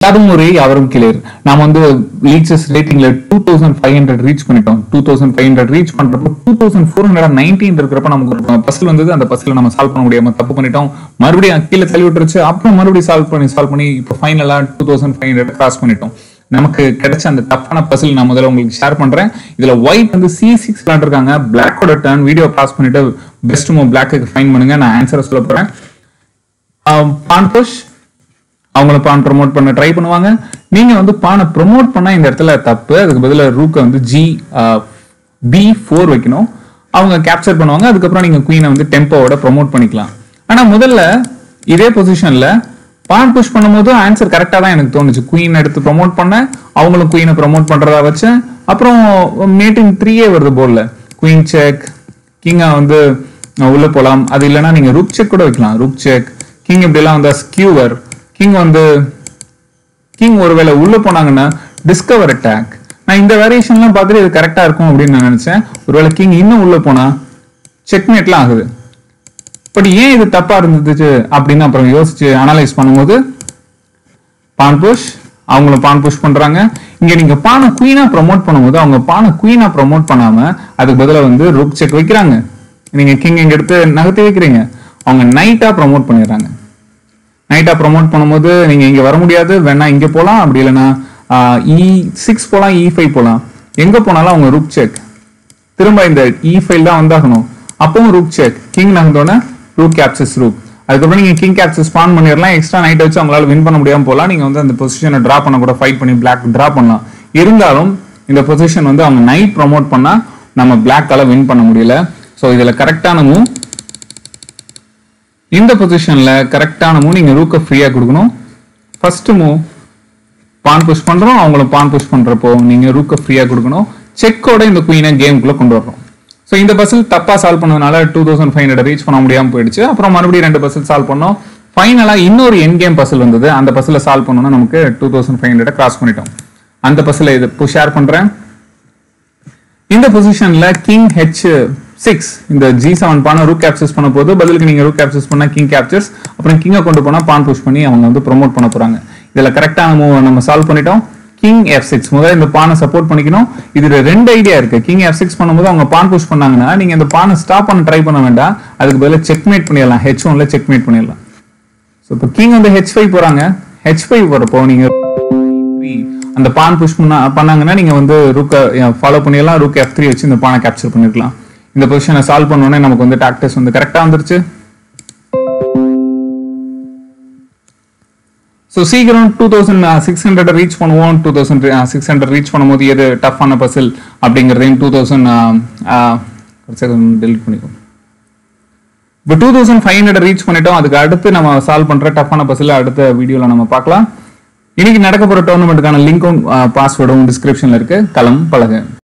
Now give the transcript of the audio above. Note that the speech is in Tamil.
அதுவும் ஒரு அவரும் கிளியர் நாம வந்து லீச்சஸ் ரேட்டிங்ல two thousand five hundred reach பண்ணிட்டோம் two thousand five hundred reach பண்றப்போ two thousand four hundred nineteen இருக்கிறப்ப நமக்கு ஒரு பசில் வந்தது அந்த பசில நம்ம சால்வ் பண்ண முடியாம தப்பு பண்ணிட்டோம் மறுபடியும் கீழே தள்ளி விட்டுருச்சு அப்புறம் மறுபடியும் சால்வ் பண்ணி சால்வ் பண்ணி இப்போ ஃபைனலா two thousand five hundred cross பண்ணிட்டோம் நமக்கு கிடைச்ச அந்த டஃப்பான பசில் நான் முதல்ல உங்களுக்கு ஷேர் பண்றேன் இதுல ஒயிட் வந்து சி சிக்ஸ் விளாண்டுருக்காங்க பிளாக்கோட டர்ன் வீடியோ பாஸ் பண்ணிட்டு பெஸ்ட் மூவ் பிளாக்கு ஃபைன் பண்ணுங்க நான் ஆன்சரை சொல்ல போறேன் பான் புஷ் அவங்கள பான் ப்ரோமோட் பண்ண ட்ரை பண்ணுவாங்க நீங்க வந்து பானை ப்ரோமோட் பண்ணா இந்த இடத்துல தப்பு அதுக்கு பதிலா ரூக்க வந்து ஜி பி ஃபோர் வைக்கணும் அவங்க கேப்சர் பண்ணுவாங்க அதுக்கப்புறம் நீங்க குயினை வந்து டெம்போவோட ப்ரோமோட் பண்ணிக்கலாம் ஆனா முதல்ல இதே பொசிஷன்ல பான் புஷ் பண்ணும்போது ஆன்சர் கரெக்டா தான் எனக்கு தோணுச்சு குயின் எடுத்து ப்ரோமோட் பண்ணேன் அவங்களும் குயினை ப்ரோமோட் பண்றதா வச்சேன் அப்புறம் மேட்டிங் த்ரீயே வருது போர்டில் குயின் செக் கிங்கா வந்து அஹ், உள்ள போலாம் அது இல்லைன்னா நீங்க ரூப் செக் கூட வைக்கலாம் ரூப் செக் கிங் இப்படிலாம் வந்தா ஸ்கியூவர் கிங் வந்து கிங் ஒருவேளை உள்ள போனாங்கன்னா டிஸ்கவர் அட்டாக் நான் இந்த வேரியேஷன்லாம் பார்த்துட்டு இது கரெக்டா இருக்கும் அப்படின்னு நான் நினைச்சேன் ஒருவேளை கிங் இன்னும் உள்ள போனா செக்மேட்லாம் ஆகுது பட் ஏன் இது தப்பா இருந்துச்சு அப்படின்னு அப்புறம் யோசிச்சு அனலைஸ் பண்ணும்போது பான் புஷ் அவங்களும் பான் புஷ் பண்றாங்க இங்க நீங்க பானை குயினா ப்ரோமோட் பண்ணும்போது அவங்க பானை குயினா ப்ரோமோட் பண்ணாம அதுக்கு பதிலா வந்து ரூப் செக் வைக்கிறாங்க நீங்க கிங் இங்க எடுத்து நகர்த்தி வைக்கிறீங்க அவங்க நைட்டா ப்ரோமோட் பண்ணிடுறாங்க நைட்டா ப்ரோமோட் பண்ணும்போது நீங்க இங்க வர முடியாது வேணா இங்க போலாம் அப்படி இல்லைன்னா இ சிக்ஸ் போலாம் இ ஃபைவ் போலாம் எங்க போனாலும் அவங்க ரூப் செக் திரும்ப இந்த இ ஃபைல் தான் வந்தாகணும் அப்பவும் ரூப் செக் கிங் நகர்ந்தோடனே ரூப் கேப்சஸ் ரூப் அதுக்கப்புறம் நீங்க கிங் கேப்சஸ் ஸ்பான் பண்ணிடலாம் எக்ஸ்ட்ரா நைட் வச்சு அவங்களால வின் பண்ண முடியாம போகலாம் நீங்க வந்து அந்த பொசிஷனை டிரா பண்ண கூட ஃபைட் பண்ணி பிளாக் டிரா பண்ணலாம் இருந்தாலும் இந்த பொசிஷன் வந்து அவங்க நைட் ப்ரோமோட் பண்ணா நம்ம பிளாக்கால வின் பண்ண முடியல ஸோ இதுல கரெக்டான மூவ் இந்த பொசிஷன்ல கரெக்டான மூவ் நீங்க ரூக்க ஃப்ரீயா கொடுக்கணும் ஃபர்ஸ்ட் மூவ் பான் புஷ் பண்றோம் அவங்களும் பான் புஷ் பண்றப்போ நீங்க ரூக்க ஃப்ரீயா கொடுக்கணும் செக்கோட இந்த குயினை கேமுக்குள்ள கொண்டு வரணும் ஸோ இந்த பஸ்ஸில் தப்பா சால்வ் பண்ணதுனால two thousand five hundred reach பண்ண முடியாம போயிடுச்சு அப்புறம் மறுபடியும் ரெண்டு பஸ்ஸில் சால்வ் பண்ணோம் ஃபைனலா இன்னொரு என் கேம் பஸ்ஸில் வந்தது அந்த பஸ்ஸில் சால்வ் பண்ணோம்னா நமக்கு two thousand five hundred cross பண்ணிட்டோம் அந்த பஸ்ஸில் இது இப்போ ஷேர் பண்றேன் இந்த பொசிஷன்ல கிங் ஹெச் சிக்ஸ் இந்த ஜி செவன் பானை ரூக் கேப்சர்ஸ் பண்ண போது பதிலுக்கு நீங்க ரூக் கேப்சர்ஸ் பண்ணா கிங் கேப்சர்ஸ் அப்புறம் கிங்கை கொண்டு போனா பான் புஷ் பண்ணி அவங்க வந்து ப்ரோமோட் பண்ண போறாங்க இதுல கரெக்டான மூவ் நம்ம சால்வ் பண்ணிட்டோம் கிங் எஃப் சிக்ஸ் முதல்ல இந்த பானை சப்போர்ட் பண்ணிக்கணும் இதுல ரெண்டு ஐடியா இருக்கு கிங் எஃப் சிக்ஸ் பண்ணும்போது அவங்க பான் புஷ் பண்ணாங்கன்னா நீங்க இந்த பானை ஸ்டாப் பண்ண ட்ரை பண்ண வேண்டாம் அதுக்கு பதிலா செக்மேட் பண்ணிடலாம் ஹெச் ஒன்ல செக்மேட் பண்ணிடலாம் ஸோ இப்போ கிங் வந்து ஹெச் ஃபைவ் போறாங்க ஹெச் ஃபைவ் போறப்போ நீங்க அந்த பான் புஷ் பண்ணா பண்ணாங்கன்னா நீங்க வந்து ரூக்க ஃபாலோ பண்ணிடலாம் ரூக் எஃப் த்ரீ வச்சு இந்த பானை கேப்சர் பண்ணிருக்கலாம் இந்த பொசிஷனை சால்வ் பண்ணோடனே நமக்கு வந்து டாக்டர்ஸ் வந்து கரெக்டா வந்துருச்சு ஸோ சீக்கிரம் two thousand six hundred reach பண்ணுவோம் two thousand six hundred reach பண்ணும்போது எது டஃப்பான பசில் அப்படிங்கிறதையும் டூ தௌசண்ட் டெலிட் பண்ணிக்கோ இப்போ two thousand five hundred reach பண்ணிட்டோம் அதுக்கு அடுத்து நம்ம சால்வ் பண்ற டஃப்பான பசில் அடுத்த வீடியோல நம்ம பார்க்கலாம் இன்னைக்கு நடக்க போற டோர்னமெண்ட்டுக்கான லிங்க்கும் பாஸ்வேர்டும் டிஸ்கிரிப்ஷன்ல இருக்கு களம் பழகு